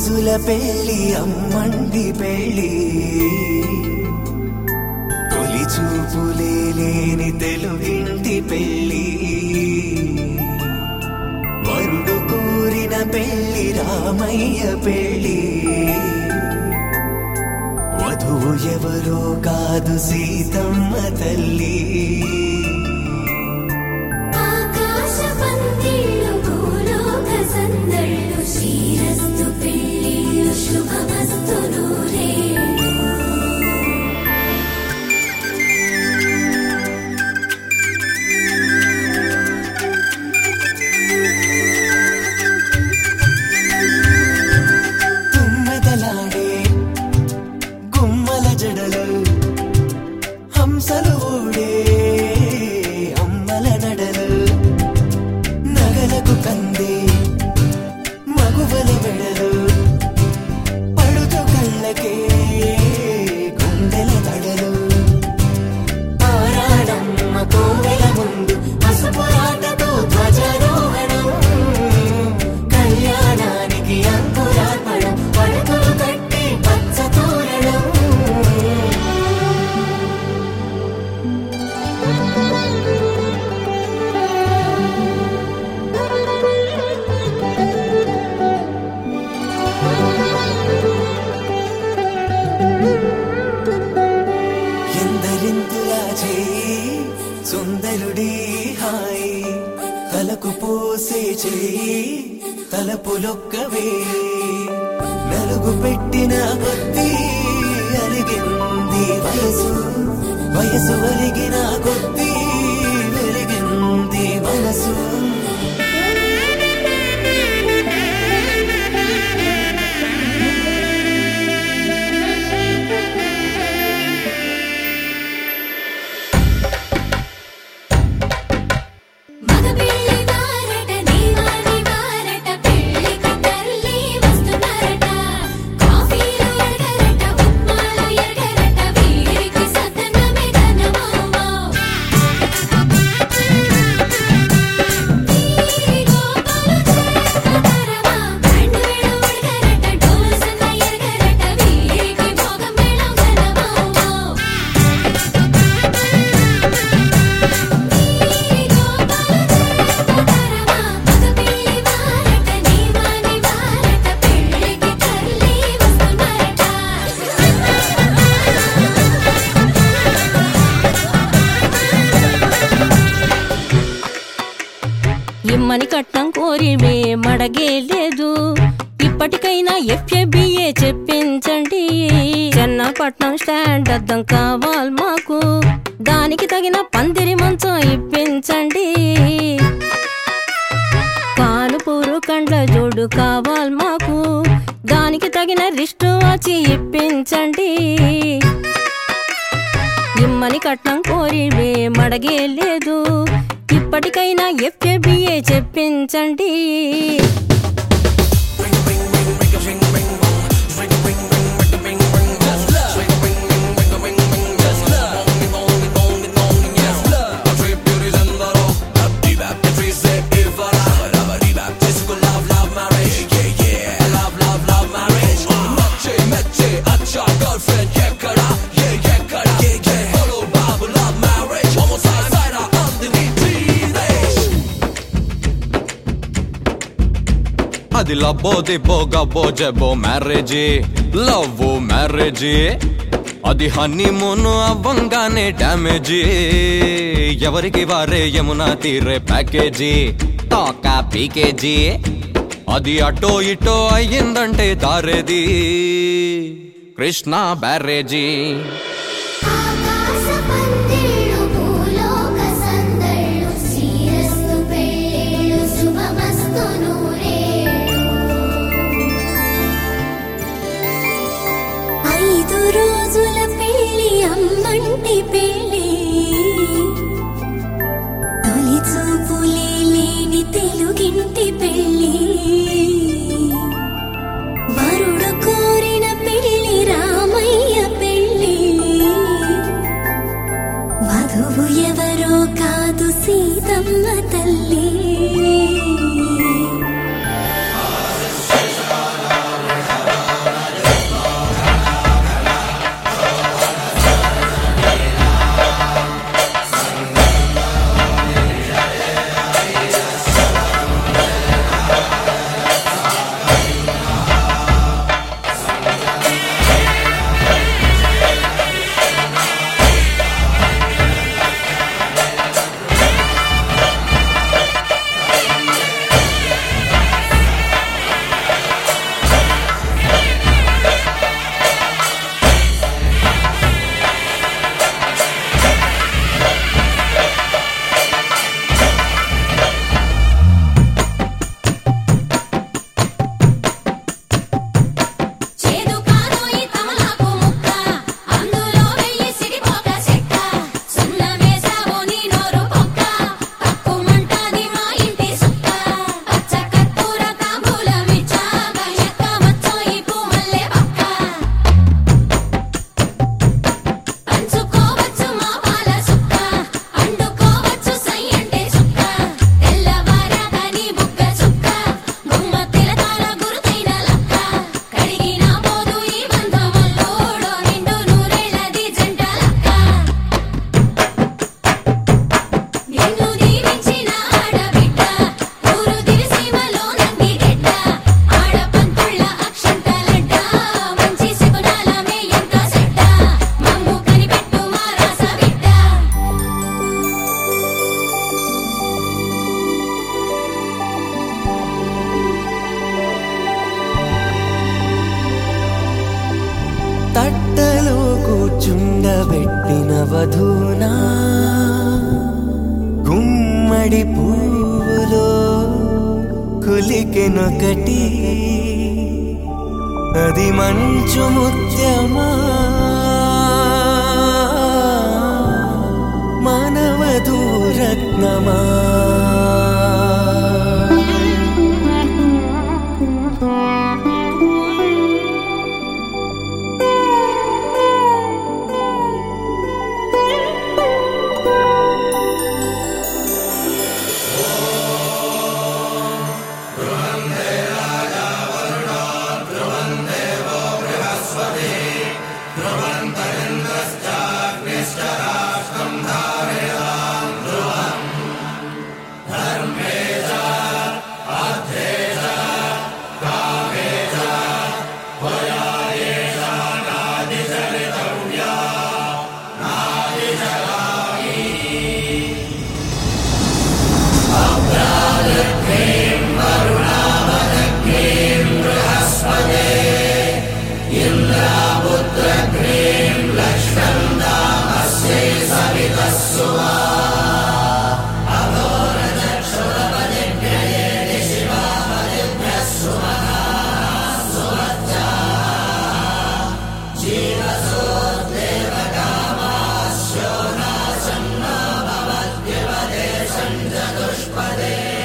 రోజుల పెళ్లి అమ్మండి పెళ్లి తొలి చూపులే లేని తెలుగింటి పెళ్లి వరుడు కోరిన పెళ్లి రామయ్య పెళ్లి వధువు ఎవరో కాదు సీతమ్మ తల్లి ఆకాశ పందిళ్ళు భూలోక సందళ్ళు శ్రీరస్తు పెళ్ళిళ్ళు శుభమస్తు నూరేళ్ళు తుమ్మెదలాడే గుమ్మల జడలు హంసలు ఊడే అమ్మల నడలు నగలకు కంది మగువల మెడలు పడుతు కళ్ళకే గుండెల తడలు ఆరాడమ్మ కోవెల ముందు పసుపు రాతతో ధ్వజారోహణం కళ్యాణానికి అంకురార్పణం పడకలు కట్టి పచ్చ తోరణం ఎందరింతులా చేయి సుందరుడి హాయి తలకు పోసే చేయి తలపులొక్కవే నలుగు పెట్టిన కొద్దీ అలిగింది వయసు వయసు ఒలిగిన కొద్దీ వెలిగింది మనసు మగ పెళ్లి వారట దీవాని వారట పెళ్లికి తల్లి వస్తున్నారట కాఫీలు ఎరగరట ఉప్మాలు ఎరగరట వీరికి సతనమే ధనమౌమౌ వీరి గోపాలు చేస్తారమా రెండు వేడు ఉడగరట డోలు సన్న ఎరగరట వీరికి భోగం మేళం ఘనమౌమౌ ఇమ్మని కట్నం కోరి మే మడగే లేదు ఇప్పటికైనా ఎఫ్ఏబిఏ చెప్పించండి చెన్నపట్నం స్టాండ్ అద్దం కావాలి మాకు దానికి తగిన పందిరి మంచం ఇప్పించండి కానుపూరు కండ్ల జోడు కావాలి మాకు దానికి తగిన రిస్ట్ వచ్చి ఇప్పించండి ఇమ్మని కట్నం కోరి వే మడగే లేదు ఇప్పటికైనా ఎఫ్ఏబిఏ చెప్పించండి అది లబ్బో దిబ్బో గబ్బో జబ్బో మ్యారేజీ లవ్ మ్యారేజీ అది హనీమూన్ అవ్వంగానే డ్యామేజీ ఎవరికి వారే యమునా తీరే ప్యాకేజీ తోక పీకేజీ అది అటో ఇటో అయ్యిందంటే దారేది కృష్ణ బ్యారేజీ ఆకాశ పందిళ్ళు భూలోక సందళ్ళు శ్రీరస్తు పెళ్ళిళ్ళు శుభమస్తు నూరేళ్ళు ఐదు రోజుల పెళ్లి అమ్మంటి పెళ్లి తొలి చూపులే లేని తెలుగింటి పెళ్లి వరుడు కోరిన పెళ్లి రామయ్య పెళ్లి వధువు ఎవరో కాదు సీతమ్మ తల్లి మధునా గుమ్మడి పువ్వులో కులికెనొకటి అది మంచు ముత్యమా మానవధూరత్నమా దుష్పదే